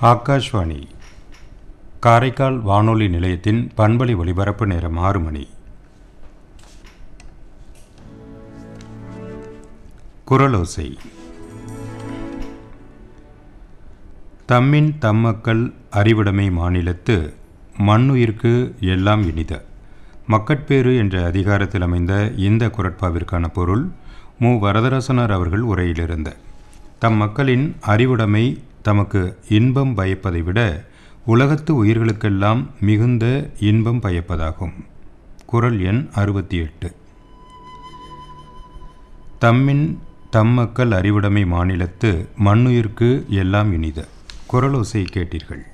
ஆகாஷ்வாணி காரைக்கால் வானொலி நிலையத்தின் பண்பலை ஒலிபரப்பு நேரம் ஆறு மணி குரலோசை தம்மின் தம்மக்கள் அறிவுடைமை மாநிலத்து மண்ணுயிர்க்கு எல்லாம் இனித மக்கட்பேறு என்ற அதிகாரத்தில் அமைந்த இந்த குரட்பாவிற்கான பொருள் மு வரதராசனார் அவர்கள் உரையிலிருந்த தம் மக்களின் அறிவுடைமை தமக்கு இன்பம் பயப்பதை விட உலகத்து உயிர்களுக்கெல்லாம் மிகுந்த இன்பம் பயப்பதாகும் குரல் எண் அறுபத்தி எட்டு தம்மின் தம் மக்கள் அறிவுடைமை மாநிலத்து மண்ணுயிர்க்கு எல்லாம் இனித குரலோசை கேட்டீர்கள்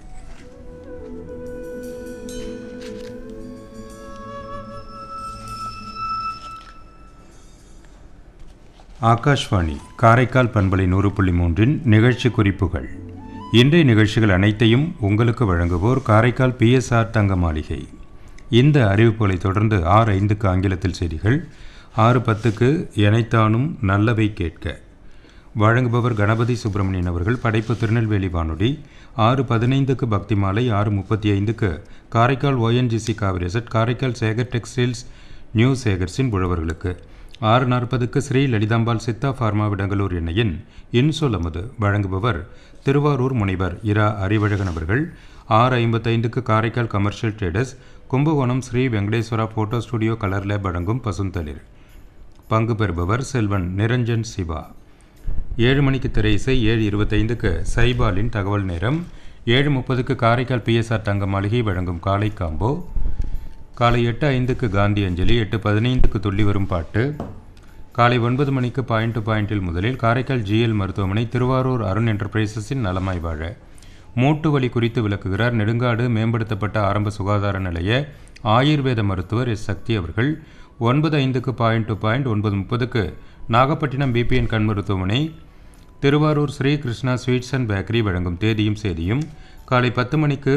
ஆகாஷ்வாணி காரைக்கால் பண்பலை நூறு புள்ளி மூன்றின் நிகழ்ச்சி குறிப்புகள் இன்றைய நிகழ்ச்சிகள் அனைத்தையும் உங்களுக்கு வழங்குவோர் காரைக்கால் பிஎஸ்ஆர் தங்க மாளிகை இந்த அறிவிப்புகளை தொடர்ந்து ஆறு ஐந்துக்கு ஆங்கிலத்தில் செய்திகள் ஆறு பத்துக்கு எனைத்தானும் நல்லவை கேட்க வழங்குபவர் கணபதி சுப்பிரமணியன் அவர்கள் படைப்பு திருநெல்வேலி வானொலி ஆறு பதினைந்துக்கு பக்தி மாலை ஆறு முப்பத்தி ஐந்துக்கு காரைக்கால் ஓஎன்ஜிசி காவிரிசட் காரைக்கால் சேகர் டெக்ஸ்டைல்ஸ் நியூ சேகர்ஸின் உழவர்களுக்கு ஆறு நாற்பதுக்கு ஸ்ரீ லலிதாம்பாள் சித்தா ஃபார்மா விடங்கலூர் எண்ணெயின் இன்சொலமுது வழங்குபவர் திருவாரூர் முனைவர் இரா அறிவழகன் அவர்கள் ஆறு ஐம்பத்தைந்துக்கு Karaikal commercial traders Kumbakonam Sri Venkateswara photo studio colour lab வழங்கும் பசுந்தளிர் பங்கு பெறுபவர் செல்வன் நிரஞ்சன் சிவா ஏழு மணிக்கு திரை இசை ஏழு இருபத்தைந்துக்கு சைபாலின் தகவல் நேரம் ஏழு முப்பதுக்கு காரைக்கால் பிஎஸ்ஆர் தங்க மாளிகை வழங்கும் காலை காம்போ காலை எட்டு ஐந்துக்கு காந்தி அஞ்சலி எட்டு பதினைந்துக்கு துள்ளி வரும் பாட்டு காலை ஒன்பது மணிக்கு பாயிண்ட் டு பாயிண்டில் முதலில் காரைக்கால் ஜிஎல் மருத்துவமனை திருவாரூர் அருண் என்டர்பிரைசஸின் நலமாய் வாழ மூட்டு வலி குறித்து விளக்குகிறார் நெடுங்காடு மேம்படுத்தப்பட்ட ஆரம்ப சுகாதார நிலைய ஆயுர்வேத மருத்துவர் எஸ் சக்தி அவர்கள் ஒன்பது ஐந்துக்கு பாயிண்ட் டு பாயிண்ட் ஒன்பது முப்பதுக்கு நாகப்பட்டினம் பிபிஎன் கண் மருத்துவமனை Thiruvarur Sri Krishna sweets and bakery வழங்கும் தேதியும் செய்தியும் காலை பத்து மணிக்கு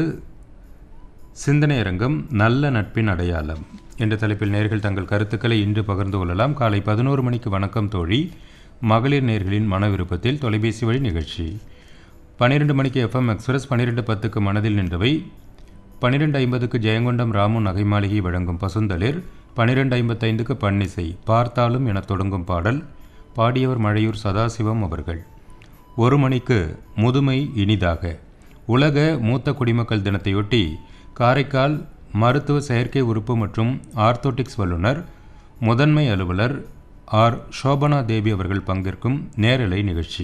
சிந்தனை அரங்கம் நல்ல நட்பின் அடையாளம் என்ற தலைப்பில் நேர்கள் தங்கள் கருத்துக்களை இன்று பகிர்ந்து கொள்ளலாம் காலை பதினோரு மணிக்கு வணக்கம் தோழி மகளிர் நேர்களின் மன விருப்பத்தில் தொலைபேசி வழி நிகழ்ச்சி பன்னிரெண்டு மணிக்கு எஃப்எம் எக்ஸ்பிரஸ் பன்னிரெண்டு பத்துக்கு மனதில் நின்றவை பன்னிரெண்டு ஐம்பதுக்கு ஜெயங்கொண்டம் ராமு நகை மாளிகை வழங்கும் பசுந்தளிர் பன்னிரெண்டு ஐம்பத்தைந்துக்கு பன்னிசை பார்த்தாலும் என தொடங்கும் பாடல் பாடியவர் மழையூர் சதாசிவம் அவர்கள் ஒரு மணிக்கு முதுமை இனிதாக உலக மூத்த குடிமக்கள் தினத்தையொட்டி காரைக்கால் மருத்துவ செயற்கை உறுப்பு மற்றும் ஆர்த்தோட்டிக்ஸ் வல்லுநர் முதன்மை அலுவலர் ஆர் சோபனா தேவி அவர்கள் பங்கேற்கும் நேரலை நிகழ்ச்சி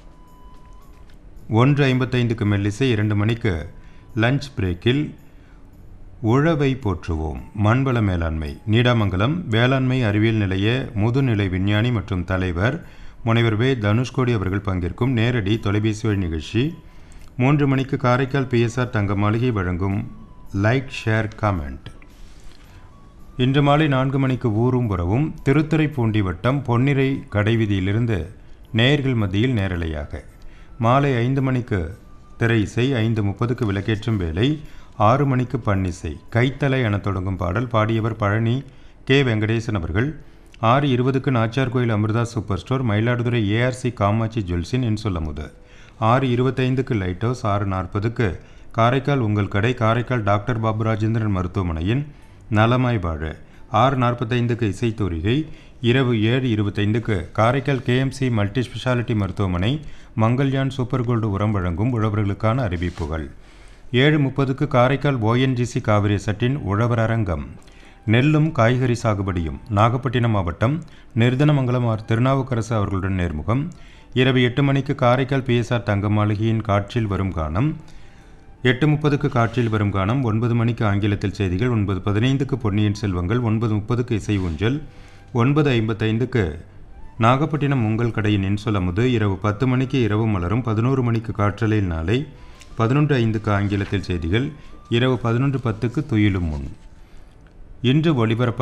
ஒன்று ஐம்பத்தைந்துக்கு மெல்லிசை இரண்டு மணிக்கு லஞ்ச் பிரேக்கில் உழவை போற்றுவோம் மண்வள மேலாண்மை நீடாமங்கலம் வேளாண்மை அறிவியல் நிலைய முதுநிலை விஞ்ஞானி மற்றும் தலைவர் முனைவர் வே தனுஷ்கோடி அவர்கள் பங்கேற்கும் நேரடி தொலைபேசி வழி நிகழ்ச்சி மூன்று மணிக்கு காரைக்கால் பிஎஸ்ஆர் தங்க மாளிகை வழங்கும் லைக் ஷேர் காமெண்ட் இன்று மாலை நான்கு மணிக்கு ஊரும் புறவும் திருத்துறைப்பூண்டி வட்டம் பொன்னிறை கடைவீதியிலிருந்து நேயர்கள் மத்தியில் நேரலையாக மாலை ஐந்து மணிக்கு திரை இசை ஐந்து முப்பதுக்கு விளக்கேற்றும் வேலை ஆறு மணிக்கு பன்னிசை கைத்தலை என தொடங்கும் பாடல் பாடியவர் பழனி கே வெங்கடேசன் அவர்கள் ஆறு இருபதுக்கு Nachiyar Koil Amirtha super store Mayiladuthurai ARC Kamatchi ஜுவல்ஸின் என் சொல்லமுது ஆறு இருபத்தைந்துக்கு லைட் ஹவுஸ் ஆறு நாற்பதுக்கு காரைக்கால் உங்கள் கடை காரைக்கால் டாக்டர் பாபு ராஜேந்திரன் மருத்துவமனையின் நலமாய் வாழ ஆறு நாற்பத்தைந்துக்கு இசைத்தூரிகை இரவு ஏழு இருபத்தைந்துக்கு காரைக்கால் கேஎம்சி மல்டி ஸ்பெஷாலிட்டி மருத்துவமனை மங்கள்யான் சூப்பர் கோல்டு உரம் வழங்கும் உழவர்களுக்கான அறிவிப்புகள் ஏழு முப்பதுக்கு காரைக்கால் ஓஎன்ஜிசி காவிரி சட்டின் உழவர் அரங்கம் நெல்லும் காய்கறி சாகுபடியும் நாகப்பட்டினம் மாவட்டம் நிர்தனமங்கலம் ஆர் திருநாவுக்கரசு அவர்களுடன் நேர்முகம் இரவு எட்டு மணிக்கு காரைக்கால் பிஎஸ்ஆர் தங்க மாளிகையின் காட்சியில் வரும் கானம் எட்டு முப்பதுக்கு காட்சியில் வரும் கானம் ஒன்பது மணிக்கு ஆங்கிலத்தில் செய்திகள் ஒன்பது பதினைந்துக்கு பொன்னியின் செல்வங்கள் ஒன்பது முப்பதுக்கு இசை ஊஞ்சல் ஒன்பது ஐம்பத்தைந்துக்கு நாகப்பட்டினம் உங்கள் கடையின் இன்சொலமுது இரவு பத்து மணிக்கு இரவு மலரும் பதினோரு மணிக்கு காற்றலையில் நாளை பதினொன்று ஐந்துக்கு ஆங்கிலத்தில் செய்திகள் இரவு பதினொன்று பத்துக்கு துயிலும் முன் இன்று ஒளிபரப்ப